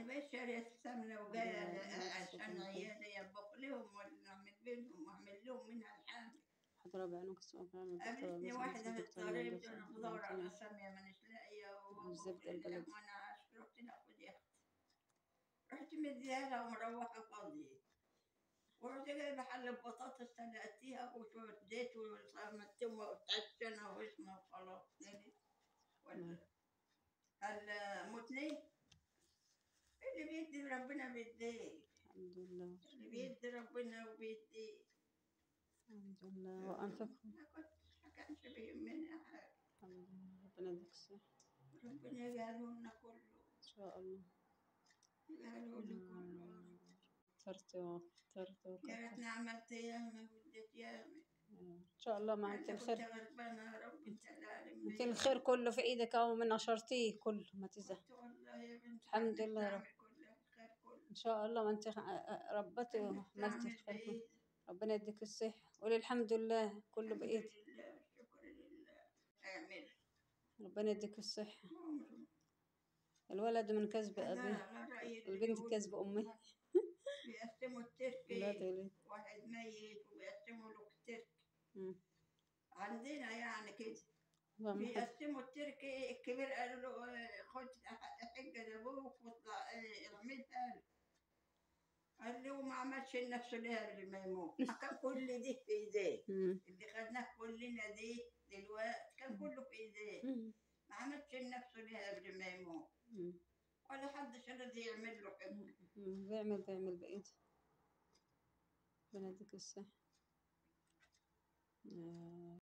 بقيت شارية سمنة وجاية الله عشان يوفقك. عيالي يطبخ لهم ولا أعمل بينهم وأعمل لهم منها الحاجة حضرة بعينك السؤال فعلا الدكتورة قابلتني لازم واحدة في الدكتور الطريق يعمل بتقول أنا شيء. بدور على ربنا سامية مانيش لاقية الزبدة البلدي. وأنا عاش رحت لها خدي أختي رحت مديها لها ومروحة فاضية ورحت جايبة حلة بطاطس سلقتيها وشوية زيت وعملتهم وتعشنا واسمها وخلاص نادي ولا المتني اللي بيدي ربنا بيديه الحمد لله اللي بيدي ربنا وبيدي الحمد لله وأنفقهم ما كنت ما كانش بيهمني حاجة الحمد لله ربنا يديك الصحة ربنا يجعله لنا كله إن شاء الله يجعله لنا كله اخترت واخترت يا وكترت ريتني عملت ياما وديت ياما إن شاء الله ما أنت أنا كنت الخير غلبانة يا رب أنت اللي عالم أنت بيا. الخير كله في إيدك أو من نشرتيه كله ما تزهق قلت والله يا بنت الحمد لله يا رب. نعمل كل الخير كله إن شاء الله ما أنت ربتي وعملتي نعمل الخير كله بإيدك. ربنا يديك الصحة قولي الحمد لله كله الحمد بإيدك لله شكر لله اعمل ربنا يديك الصحة عمره الولد من كسب أنا أبيه على رأي اللي البنت بيقول كسب أمها بيقسموا لا التركي تقولي واحد ميت وبيقسموا له التركي مم. عندنا يعني كده اللهم حب بيقسموا التركي الكبير قالوا له آه، خد حجة لأبوك واطلع آه، اعملها له قال له ما عملش لنفسه ليه قبل ما يموت كان كل دي في ايديه مم. اللي خدناه كلنا دي دلوقتي كان كله في ايديه مم. ما عملش لنفسه ليه قبل ما يموت مم. ولا حدش راضي يعمل له كده مم. بيعمل بيعمل بإيده ربنا يديك الصحة آه.